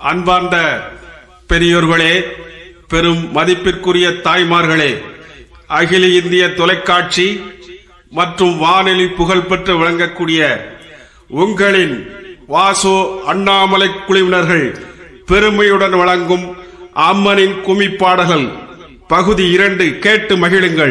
அன்பார்ந்த பெரியோர்களே பெரும் மதிப்பிற்குரிய தாய்மார்களே அகில இந்திய தொலைக்காட்சி மற்றும் வானொலி புகழ்பெற்று விளங்கக்கூடிய உங்களின் வாசோ அண்ணாமலை குழுவினர்கள் பெருமையுடன் வழங்கும் அம்மனின் கும்மி பாடல்கள் பகுதி இரண்டு கேட்டு மகிழுங்கள்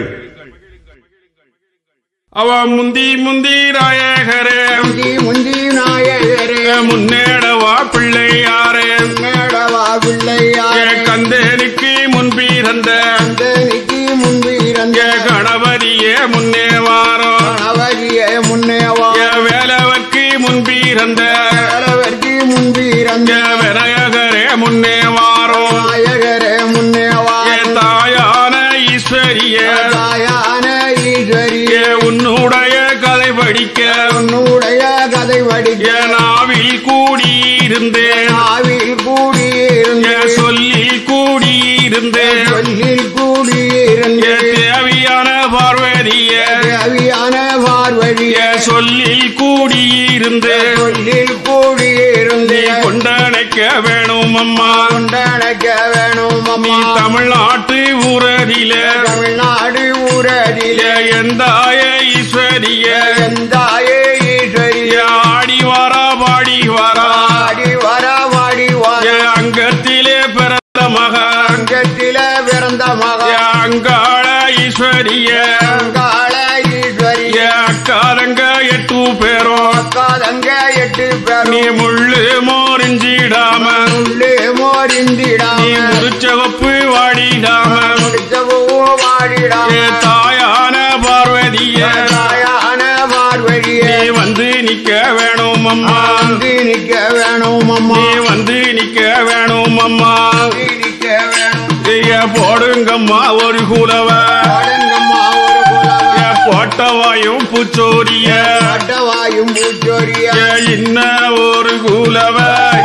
அவ முந்தி முந்தி நாயகரே முந்தி முந்தி நாயகரே முன்னேடவா பிள்ளையாரே மேடவா பிள்ளையாரே கந்தேனுக்கு முன்பிறந்த கந்தனிக்கு முன்பு இறந்த கணபதியே முன்னே வாரோ அவதியே முன்னேவா வேலவர்க்கு முன்பிறந்த வேலவர்க்கு முன்பு இறந்த விநாயகரே முன்னே வாரோ நாயகரே முன்னேவா தாயான ஈஸ்வரிய தாயான ஈஸ்வரியே உன்னுடைய கதை படிக்க உன்னுடைய கதை வடிக்க நாவில் கூடியிருந்தேன் ஆவில் கூடியிருந்த சொல்லி கூடியிருந்தேன் சொல்லில் கூடியிருந்த தேவையான பார்வதிய தேவியான பார்வதிய சொல்லில் கூடியிருந்தேன் சொல்லில் கூடியிருந்த கொண்டனைக்க வேணும் அம்மா கொண்டடக்க வேணும் அம்மா தமிழ்நாட்டு ஊரதில தமிழ்நாடு ஊரதில எந்தாய ஈஸ்வரிய எந்தாயே ஈஸ்வரிய ஆடி வாரா பாடி வாரா ஆடி வர வாடி வார அங்கத்திலே பிறந்த மகன் அங்கத்தில பிறந்த மகா அங்காள ஈஸ்வரிய கால ஈஸ்வரிய அக்காரங்க எட்டு பேரும் காதங்க எட்டு நீ பேரும் முள்ளு மோரிஞ்சிடாம உள்ளே நீ மோரிந்திடாம முதுச்சவப்பு வாடிடாம முடிச்சவோ வாடிடாம ஏ தாயான பார்வதிய தாயான பார்வதிய நீ வந்து நிக்க வேணும் அம்மா அங்கு நிக்க வேணும் அம்மா நீ வந்து நிக்க வேணும் அம்மா அங்கு நிக்க வேணும் ஐயா போடுங்கம்மா ஒரு குலவ பாடுங்கம்மா ஒரு புலவ ஏ போட்டவாயும் பூச்சோரிய அட்டவாயும் பூச்சோரிய ஏ இன்ன ஒரு குலவ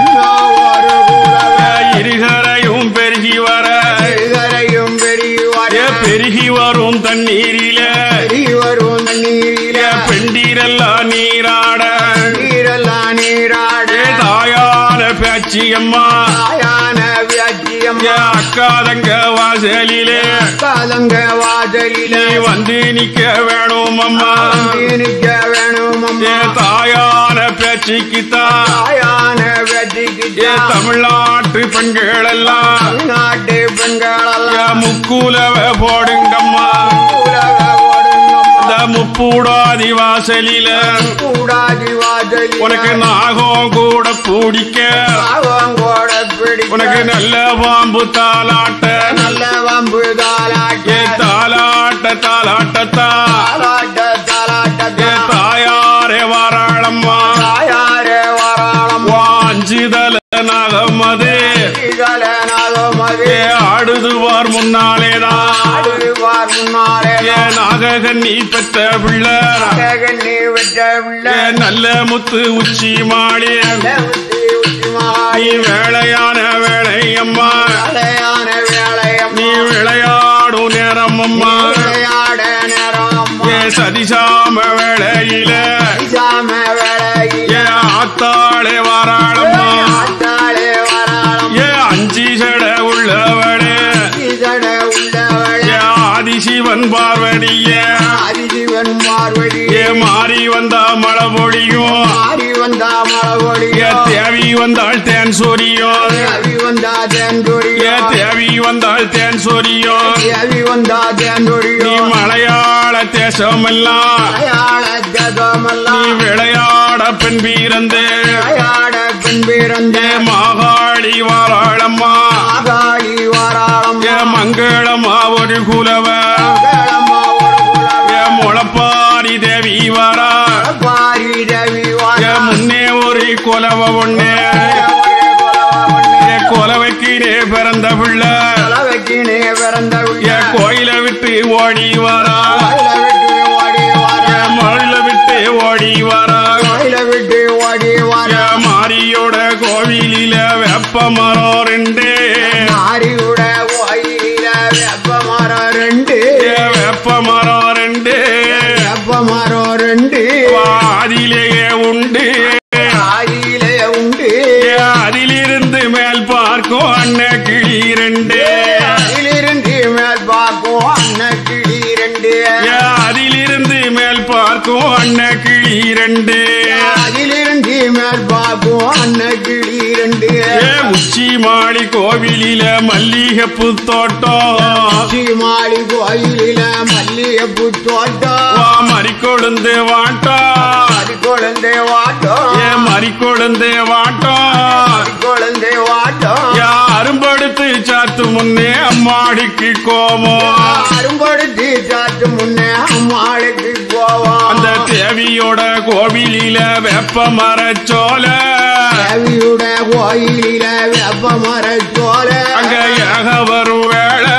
ஒரு புலவ ஏ இருகரையும் பெருகி வர பெருகரையும் பெரியவார ஏ பெருகி வரும் தண்ணீரில பெரியவரும் நீரில ஏ பெண்டீரெல்லாம் நீராட நீரெல்லாம் நீராட ஏ தாயான பேச்சி அம்மா தாயான வியாஜ்யம் ஏ அக்காதங்க வாசலிலே காலங்க வாசலில நீ வந்து நிக்க வேணும் அம்மா நிக்க வேணும் ஏ அம்மா தாயான பேச்சுக்குத்தான் தாயான வெற்றிக்கிட்ட ஏ தமிழ்நாட்டு பெண்கள் எல்லாம் தமிழ்நாட்டு ஏ பெண்களெல்லாம் முக்கூலவ போடுங்கம்மா உலக ஓடுங்கம்மா இந்த முப்பூடாதி வாசலில கூடாதி வாசலில உனக்கு நாகம் கூட பிடிக்க பாவங்கோட பிடிக்க உனக்கு நல்ல பாம்பு தாலாட்ட நல்ல வம்பு தாலாட்ட ஏ தாலாட்ட தாலாட்டத்தா தாலாட்ட தாலாட்ட ஏ தாயாரே வாராளம்மா தாயாரே வராளம் வாஞ்சிதல நகமது இதழ நாகமது ஏ ஆடுதுவார் முன்னாலேதான் ஆடுவார் முன்னாலே ஏ நாககன்னி பெற்ற பிள்ளை நீ வெற்ற பிள்ளை ஏ நல்ல முத்து உச்சி மாடி உச்சி உச்சி நீ மாடி வேளையான வேளையம்மா வேலையான வேலையம் நீ விளையாடும் நேரம் அம்மா விளையாட நேரம் ஏ சதிசாம வேளையில சாம வேலையில் ஏ ஆத்தாளே வாராளம்மா ஆட்டாளே வராளம் ஏ அஞ்சி சட உள்ளவளே இதழ உள்ளவளே ஏ ஆதிசிவன் பார்வதிய அதிசிவன் மார்வடி ஏ மாறி வந்தா மழை பொழியும் மாறி வந்தா ஏ மழவடியோ தேவி வந்தாள் தேன் சொரியும் தேவி வந்தா ஏ தேன்தொடியோ தேவி வந்தாள் தேன் சொரியும் தேவி வந்தா நீ தேன்தொடியோ மலையாள தேசமெல்லாம் அயாள நீ ஜகமெல்லாம் விளையாட பெண் வீரந்தே அயாட பெண் பிறந்த ஏ மாகாளி வாராளம்மா ஆகாளி வாராளம் ஏ மங்களம்மா ஒரு குலவ மங்களம்மா ஒரு குலவ ஏ முளப்பாரி தேவி வாரா பாரி தேவி ஏ வாரா முன்னே ஒரு குலவ ஒண்ணே ஏ குலவைக்கு நே பிறந்த பிள்ளை குலவைக்கினே பிறந்த ஏ கோயிலை விட்டு ஓடி வாரா கோயில விட்டு ஓடி வாரா ஏ மழையில விட்டு ஓடி வாரா கோயில விட்டு ஓடி வாரா ஏ மாரியோட கோவிலில வெப்ப மரம் ரெண்டு மாரியுட கோயில வெப்ப மரம் ரெண்டு ஏ வெப்ப மரம் ரெண்டு வெப்ப மரம் ரெண்டு அதிலேயே உண்டு ஆயிலே உண்டு ஏ அதிலிருந்து மேல் ரெண்டு அதிலிருந்து மேல் பார்க்கும் அன்னக்கிளி ரெண்டு ஏ உச்சி மாடி கோவிலில மல்லிகைப்பூ தோட்டம் சீமாளி கோயிலில மல்லிகைப்பூ தோட்டம் வா மறிக்கொழுந்து வாட்டம் அது குழந்தை வாட்டம் ஏ மறிக்கொழுந்து வாட்டம் அது குழந்தை வாட்டம் யாரும்படுத்து சாத்து முன்னே அம்மாடிக்கு கோபம் அரும்படுத்தி சாத்து முன்னே அம்மாளுக்கு போவோம் அந்த தேவியோட கோவிலில வெப்ப மரச்சோல தேவியுட கோயிலில வெப்ப மரச்சோல அங்க ஏக வரும் வேளை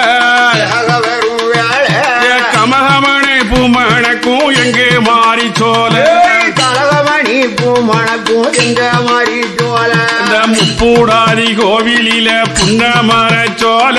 வரும் வேலை ஏ கமகமணி பூமணக்கும் எங்கே மாறி சோல ஏய், கலகமணி பூ மணக்கும் எங்க மாதிரி சோல இந்த முப்பூடாதி கோவிலில புன்ன மரச்சோல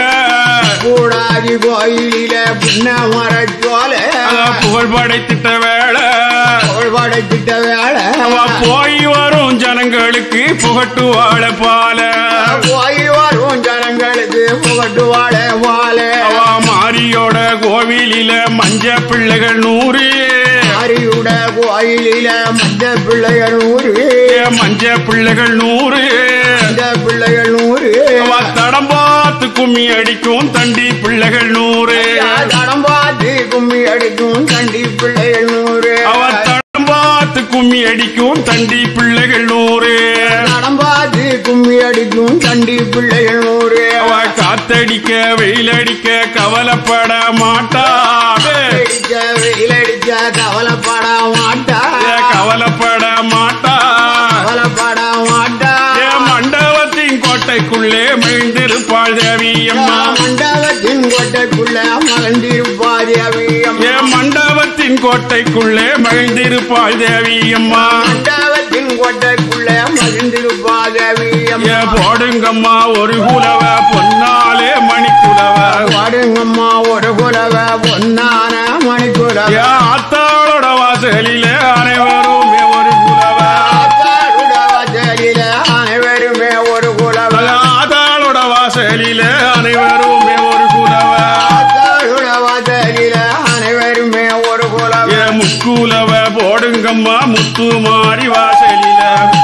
கூடாதி கோயிலில புன்ன மரச்சோல அத புகழ் படைத்திட்ட வேளை படைத்திட்ட வேலை அவ போய் வரும் ஜனங்களுக்கு புகட்டு வாழ பால போய் வரும் ஜனங்களுக்கு புகட்டு வாழ வாழ அவ மாரியோட கோவிலில மஞ்ச பிள்ளைகள் நூறு அரியுட கோயிலில மஞ்ச பிள்ளைகள் நூறு ஏ மஞ்ச பிள்ளைகள் நூறு மஞ்ச பிள்ளைகள் நூறு அவ தடம் பார்த்து கும்மி அடிக்கும் தண்டி பிள்ளைகள் நூறு தடம் பார்த்து கும்மி அடிக்கும் தண்டி பிள்ளைகள் நூறு அவ தடம் பார்த்து கும்மி அடிக்கும் தண்டி பிள்ளைகள் நூறு தடம் பார்த்து கும்மி அடிக்கும் தண்டி பிள்ளைகள் நூறு அவ காத்தடிக்க வெயிலடிக்க கவலைப்பட மாட்டாவே அடிச்ச வெயிலடிச்ச கவலைப்பட மாட்டா ஏ கவலைப்பட மாட்டா கவலைப்பட மாட்டா ஏ மண்டபத்தின் கோட்டைக்குள்ளே மகிழ்ந்திருப்பாள் தேவி அம்மா மண்டபத்தின் கோட்டைக்குள்ள மகந்திருப்பாதி அவியம் ஏ மண்டபத்தின் கோட்டைக்குள்ளே மகிழ்ந்திருப்பாள் தேவி அம்மா மண்டபத்தின் கோட்டைக்குள்ள மகிழ்ந்திருப்பாதி அவியம் ஏ போடுங்கம்மா ஒரு குலவ பொன்னாலே மணிக்குலவ பாடுங்கம்மா ஒரு குலவ பொன்னான மணிக்குலவ ஏ ஆத்தாளோட வாசலிலே அனைவருமே ஒரு குலவ ஆத்தாளுட வாசலில அனைவருமே ஒரு குலவ ஆத்தாளோட வாசலிலே அனைவருமே ஒரு குலவ ஆத்தாளுட வாசலில அனைவருமே ஒரு குலவ ஏ முக்குலவ போடுங்கம்மா முத்து மாறி வாசலில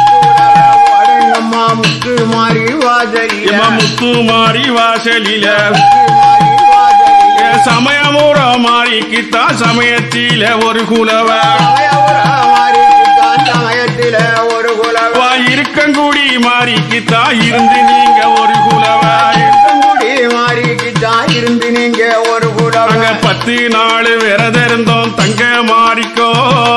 பாடுங்கம்மா முத்து மாறி வாசலில எம்மா முத்து மாறி வாசலில முத்து மாறி வாசலில ஏ சமயமுற மாறிக்குத்தான் சமயத்தில ஒரு குலவ மாறிக்குத்தான் சமயத்தில ஒரு குலவ வா இருக்கங்குடி மாறிக்குத்தான் இருந்து நீங்க ஒரு குலவ குடி மாறிக்குத்தான் இருந்து நீங்க ஒரு குலவ அங்க பத்து நாள் விரதம் இருந்தோம் தங்க மாறிக்கோ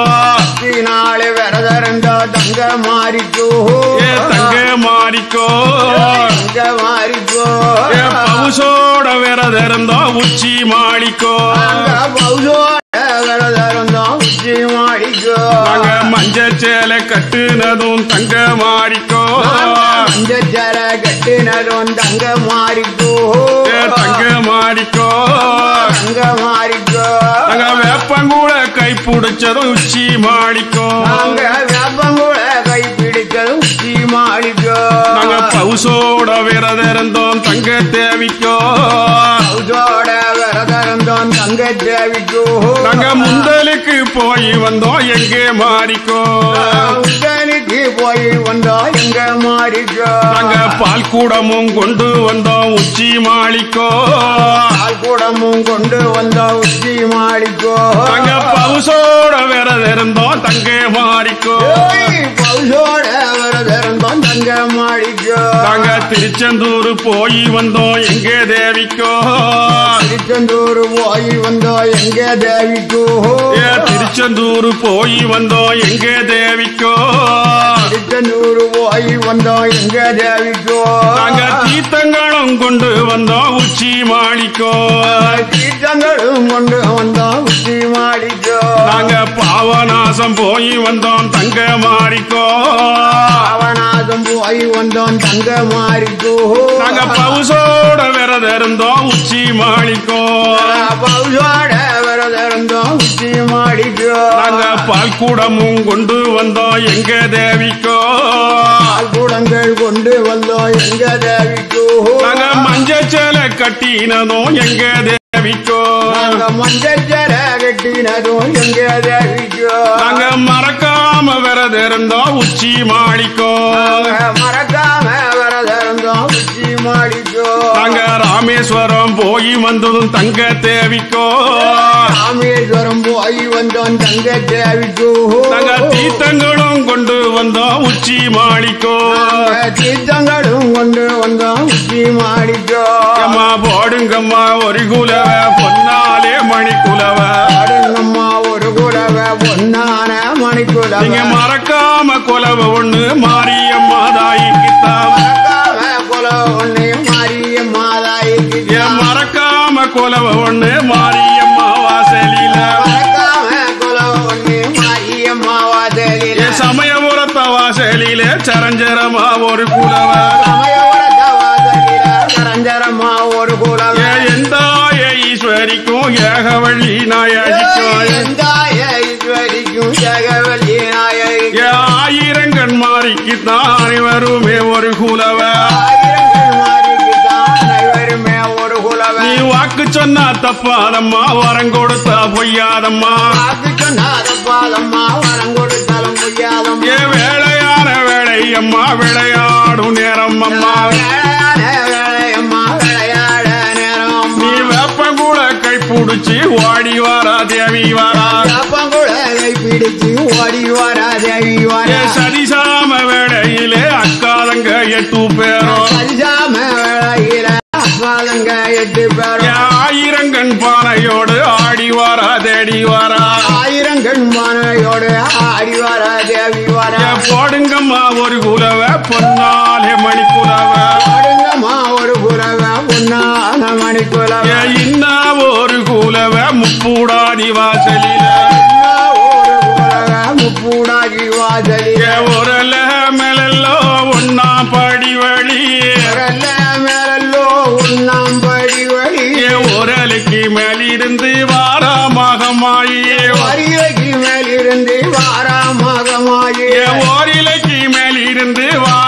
நாளை விரதரந்தோ தங்க மாறிக்கோ ஏ தங்க மாறிக்கோ தங்க மாறிக்கோ ஏ பவுசோட விரதம் இருந்தோம் உச்சி மாளிக்கோ அங்க பௌசோட விரதரந்தோ உச்சி மாறிக்கோ நாங்க மஞ்ச சேலை கட்டுனதும் தங்க மாறிக்கோ அந்த ஜர கட்டினதும் தங்க மாறிக்கோ ஏ தங்க மாறிக்கோ தங்க மாறிக்கோ நாங்க வேப்பங்கூட கை பிடிச்சதும் உச்சி மாளிக்கோ நாங்க வேப்பங்குள கை பிடிச்சது உச்சி மாறிக்கோ நாங்க பவுசோட விரதம் இருந்தோம் தங்க தேவிக்கோ பௌசோட விரதரந்தோம் தங்க தேவிக்கோ நாங்க முந்தலுக்கு போய் வந்தோம் எங்கே மாறிக்கோ உடலுக்கு போய் வந்தோம் எங்க மாறிக்கோ நாங்க பால் கூடமும் கொண்டு வந்தோம் உச்சி மாளிக்கோ பால் கூடமும் கொண்டு வந்தோம் உச்சி மாறிக்கோ நாங்க பவுசோட விரதம் இருந்தோம் தங்க மாறிக்கோ ஏய், பௌசோட விரதரந்தோம் தங்க மாறிக்கோ நாங்க திருச்செந்தூர் போய் வந்தோம் எங்கே தேவிக்கோ திருச்செந்தூர் போய் வந்தோம் எங்க தேவிக்கோ ஏ திருச்செந்தூர் போய் வந்தோம் எங்கே தேவிக்கோ திருச்செந்தூர் போய் வந்தோம் எங்க தேவிக்கோ நாங்க தீர்த்தங்களும் கொண்டு வந்தோம் உச்சி மாளிக்கோ தீர்த்தங்களும் கொண்டு வந்தோம் உச்சி மாடிக்கோ நாங்க பாவநாசம் போய் வந்தோம் தங்க மாறிக்கோ அவனாதம் போய் வந்தோம் தங்க மாறிக்கோ நாங்க பவுசோட விரதம் இருந்தோம் உச்சி மாளிக்கோ பௌசோட விரதம் இருந்தோம் உச்சி மாடிக்கோ நாங்க பால் கூடமும் கொண்டு வந்தோம் எங்க தேவிக்கோ கூடங்கள் கொண்டு வந்தோம் எங்க தேவிக்கோ நாங்க மஞ்ச சேலை கட்டினதும் எங்க தேவிக்கோ நாங்க மஞ்சள் ஜர கட்டினதும் எங்க தேவிக்கோ நாங்க மறக்காம மறக்காம விரதம் இருந்தோம் உச்சி மாளிக்கோ மறக்காம வரதந்தோம் உச்சி மாடிக்கோ நாங்க ராமேஸ்வரம் போய் வந்ததும் தங்க தேவிக்கோ ராமேஸ்வரம் போய் வந்தோம் தங்க தேவிக்கோ நாங்க தீர்த்தங்களும் கொண்டு வந்தோம் உச்சி மாளிக்கோ தீர்த்தங்களும் கொண்டு வந்தோம் உச்சி மாடிக்கோ அம்மா போடுங்கம்மா ஒரு குலவ பொன்னாலே மணி குலவ அடங்கம்மா ஒரு குலவ பொன்னான மணிக்குலவ நீங்க மறக்காம குலவ ஒண்ணு மாரியம்மா தாய்க்குத்தான் மறக்காம குல ஒண்ணு மாறிய மாதாய்க்கு ஏன் மறக்காம குலவ ஒண்ணு மாரியம்மா வாசலில மறக்காம குல ஒண்ணு மாறிய மாவாதலில என் சமயபுரத்த வாசலில சரஞ்சரமா ஒரு குலவ சமயோட வாதலில கரஞ்சரமா ஒரு குலவ ஏன் எந்தாய ஈஸ்வரிக்கும் ஏகவள்ளி நாயகிக்கும் எந்தாய ஈஸ்வரிக்கும் ஜெகவல்லி நாயகி ஏன் ஆயிரங்கண் மாறிக்குத்தான் அனைவருமே ஒரு குலவ ஆயிரங்கள் மாறிக்குத்தான் அனைவருமே ஒரு குலவ நீ வாக்கு சொன்னா தப்பாதம்மா வரம் கொடுத்தா பொய்யாதம்மா காப்பி சொன்னாத பாதம்மா வரம் கொடுத்தாலும் முடியாதம்மா ஏ வேலையான வேலையம்மா விளையாடும் நேரம் அம்மா வேளையான வேளையம்மா விளையாட நேரம் நீ வேப்பங்கூட கை புடிச்சு ஓடி வாரா தேவி வாரா கை பிடிச்சு ஓடி வரா தேவி ஏ வரா சதிசாம வேளையிலே அக்காதங்க எட்டு பேரும் சரிசாம வேளையில பாதங்க எட்டு ஏ பேரும் ஆயிரங்கண் பானையோடு ஆடி வாரா தேடி வாரா ஆயிரங்கள் மானையோடு ஆடி வரா தேவி வரா ஏ போடுங்கம்மா ஒரு குலவ பொன்னாலே மணி குலவ பாடுங்கம்மா ஒரு குலவ பொன்னான மணி குலவ ஏ இன்னா ஒரு குலவ முப்பூடாதி வாசலில ஒரு குலவ முப்பூடாகி வாசலில் ஏ ஒரல மேலெல்லோ ஒன்னா படி வழி வரல மேலல்லோ உண்ணாம் படி வழி ஏ ஒரலுக்கு மேலிருந்து வாராமகமாயே வரிவைக்கு மேலிருந்து வாராமகமாயி ஏ ஓரிலைக்கு மேலிருந்து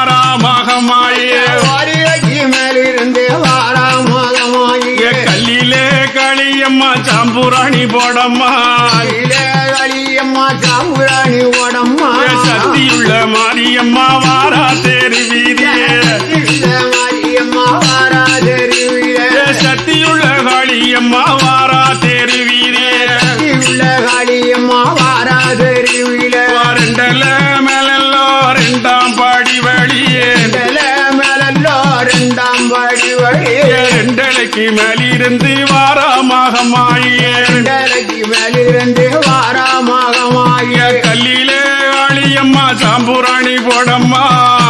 வாராமகமாயே வரிவைக்கு மேலிருந்து வாராமகமாயி ஏ கல்லிலே களியம்மா சாம்புராணி போடம்மா கையிலே வலியம்மா சாம்புராணி ஓடம்மா ஏ சக்தியுள்ள மாரியம்மா வாரா தேரி வீதியே இல்ல மாரியம்மா வாராதெருவிலே ஏ சக்தியுள்ள காளியம்மா வாரா தேரி வீதியே உள்ள காளியம்மா வாராதெருவிலே ரெண்டல மேலெல்லோ ரெண்டாம் பாடி வழியே மேலல்லோ ரெண்டாம் படி வழி ரெண்டலைக்கு மேலிருந்து வாராமகமாயே ரெண்டரைக்கு மேலிருந்து வாராமகமாய கல்லிலே ஆளியம்மா சாம்புராணி போடம்மா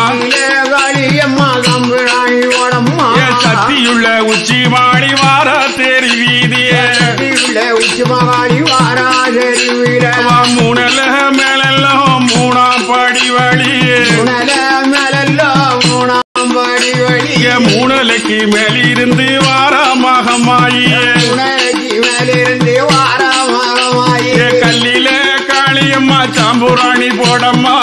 காளியம்மா கம்புராணி ஓடம்மா ஏ சக்தியுள்ள உச்சி மாடி வாரா தேரி வீதியே உள்ள உச்சி மகாளி வாராதெருவிலே அவ மூணல மேலெல்லாம் மூணாம் பாடி வழியே உணல மேலல்லோ மூணாம் படி வழி ஏ மூணலைக்கு மேலிருந்து வாராமகமாயே உணரைக்கு மேலிருந்து வாராமகமாய ஏ கல்லிலே காளியம்மா சாம்புராணி போடம்மா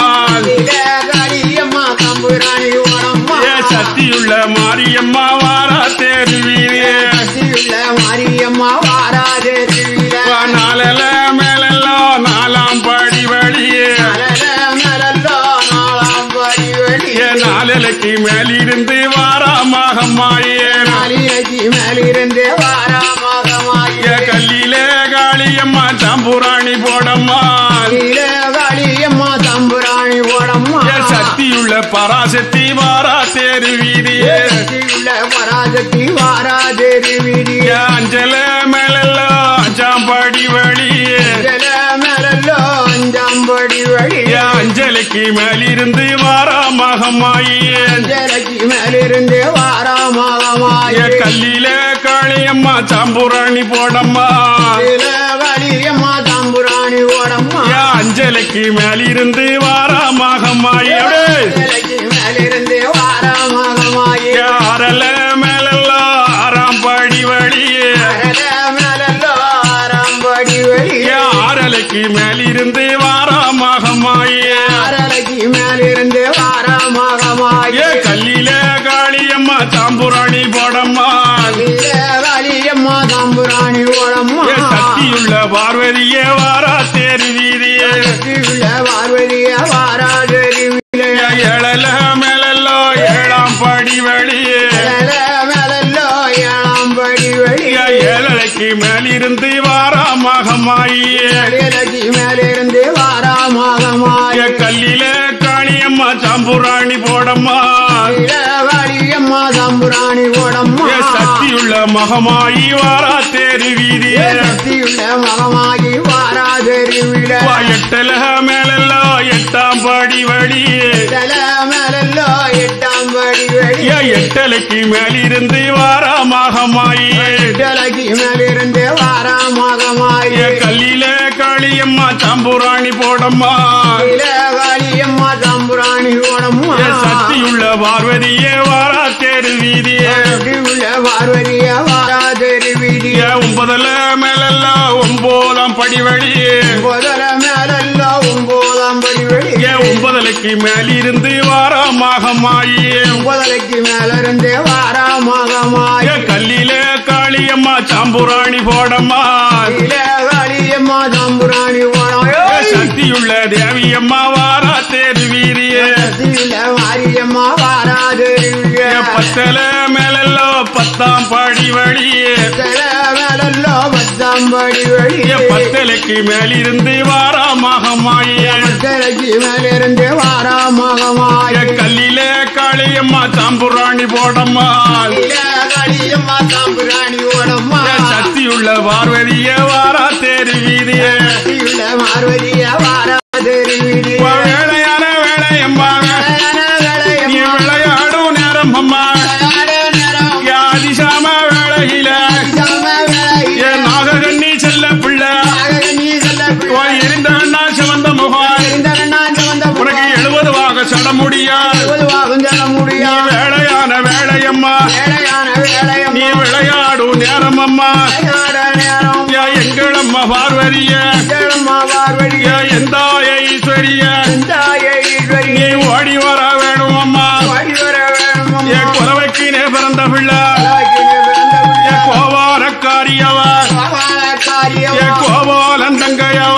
காளியம்மா கம்புராணி ஓடம்மா ஏ சக்தியுள்ள மாரியம்மா வாரா தேரி வீதியே உள்ள மாரியம்மா வாராதெருவிலே நாலல மேலெல்லாம் நாலாம் பாடி வழியே மேலல்லோ நாலாம் படி வழி ஏ நாலலைக்கு மேலிருந்து வாராமகமாயே காளியக்கு மேலிருந்து வாராமகமாய ஏ கல்லிலே காளியம்மா சாம்புராணி போடம்மா காளியம்மா தம்புராணி ஓடம்மா ஏ சக்தியுள்ள பராசக்தி வாரா தேரி வீதியே உள்ள பராசக்தி வாராதெருவிலே ஏ அஞ்சல மேலெல்லாம் அஞ்சாம் பாடி வழியே மேலல்லோ அஞ்சாம் படி வழி ஏ அஞ்சலிக்கு மேலிருந்து வாராமகமாயே ஜலக்கு மேலிருந்து வாராமகமாய ஏ கல்லிலே காளியம்மா சாம்புராணி போடம்மா காளியம்மா தம்புராணி ஓடம்மா ஏ அஞ்சலிக்கு மேலிருந்து வாராமகமாயே ஜலக்கு மேலிருந்து வாராமகமாய ஏ அரல மேலெல்லாம் ஆறாம் பாடி வழியே மேலல்லோ ஆறாம் படி வழி ஏ ஆறலைக்கு மேலிருந்து வாராமகமாயே அரலைக்கு மேலிருந்து வாராமகமாய ஏ கல்லிலே காளியம்மா சாம்புராணி போடம்மா காளியம்மா தம்புராணி ஓடம்மா ஏ சக்தியுள்ள பார்வதியே வாரா தேரி வீதியே உள்ள பார்வதி பார்வதிய வாராதெருவிலே ஏழல மேலல்லோ ஏழாம் படி வெளியே மேலல்லோ ஏழாம் படி வெளியே ஏழலைக்கு மேலிருந்து வாரா மகமாயே இலக்கி மேலிருந்து வாராமாகமாய கல்லில காளியம்மா சாம்புராணி போடம்மா வாடியம்மா தம்புராணி ஓடம்மா ஏ சக்தியுள்ள மகமாயி வாரா தேரு வீதியே சக்தியுள்ள மகமாகி வாராதெருவிலே வா எட்டல மேலல்லோ எட்டாம் படி வழியே தல மேலல்லோ எட்டாம் படி வெளியே ஏ எட்டலைக்கு மேலிருந்து வாரா மகமாயி இலக்கி மேலிருந்து வாராமாகமாய ஏ கல்லில காளியம்மா சாம்புராணி போடம்மா வாடியம்மா தம்புராணி ஓடம்மா ஏ சக்தியுள்ள பார்வதியே வாரா தேரு வீதியே உள்ள பார்வதிய வாராதெருவிலே ஏ ஒன்பதுல மேலெல்லாம் ஒன்பதாம் படி வழியே முதல மேலல்லோ ஒன்பதாம் படி வெளியே ஏ ஒன்பதலைக்கு மேலிருந்து வாரா மகமாயே ஒன்பதரைக்கு மேல இருந்து வாராமாகமாய ஏ கல்லில காளியம்மா சாம்புராணி போடம்மா காளியம்மா தம்புராணி ஓடம் ஏ சக்தியுள்ள தேவியம்மா வாரா தேரு வீதியே மாரியம்மா வாராது ஏ பத்தல மேலெல்லோ பத்தாம் படி வழியே மேலல்லோ பத்தாம் படி ஏ வெளியே பத்தலைக்கு மேலிருந்து வாரா மகமாயே பத்தரைக்கு மேலிருந்து வாராமாகமாய ஏ கல்லில காளியம்மா சாம்புராணி போடம்மா காளியம்மா தம்புராணி ஓடம்மா ஏ சக்தியுள்ள பார்வதிய வாரா தேரு வீதியே மார்வதிய வாராது வா வேலையான வேலையம்மா நீ விளையாடும் நேரம் அம்மா ஏ அதிசாம வேளையில ஏ நாககண்ணி செல்ல பிள்ளை உன் இருந்தவன்னா சிவந்த முகம் உனக்கு எழுபது வாக சட முடியா நீ வேலையான வேலையம்மா நீ விளையாடும் நேரம் அம்மா ஏ எங்களம்மா பார்வதிய ஏ எந்தாய ஈஸ்வரிய நீ ஓடி வர வேணும் அம்மா ஏ குறவைக்கு நே பிறந்த பிள்ளை ஏ கோவாரக்காரியவ ஏ கோபாலன் தங்கையவ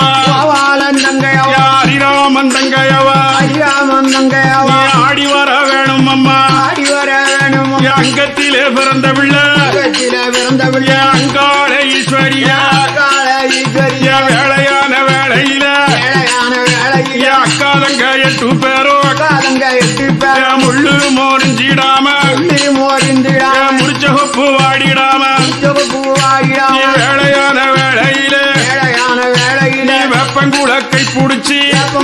ஏ ஹரிராமன் தங்கையவ நீ ஆடி வர வேணும் அம்மா ஏ அங்கத்திலே பிறந்த பிள்ளை ஏ அங்காள ஈஸ்வரிய ஏ வேலையான வேலையில ஏ அக்கா தங்க எட்டு பேரும் ஏ முள்ளு மோரிஞ்சிடாம ஏ முடிச்ச கொப்பு வாடிடாம நீ வேலையான வேலையில நீ வெப்பங்குளக்கை புடிச்சு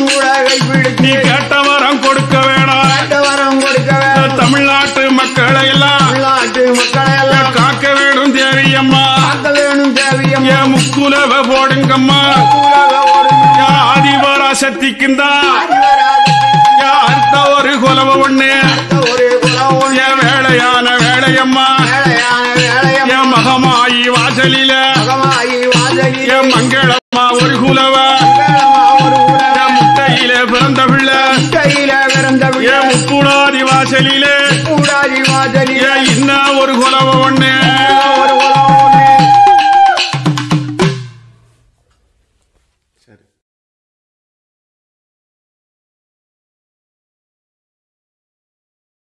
நீ கேட்ட வரம் கொடுக்க வேணாம் தமிழ்நாட்டு மக்களை எல்லாம் காக்க வேணும் தேவியம்மா என் முக்குலவ போடுங்கம்மா என் ஆதிபராசக்திக்குந்தா என் அடுத்த ஒரு குலவ ஒண்ணு என் வேலையான வேலையம்மா என் மகமாயி வாசலில என் மங்களம்மா ஒரு குலவ என் முட்டையில பிறந்த பிள்ளை என் முக்குடாதி வாசலிலே என் இன்ன ஒரு குலவ ஒண்ணு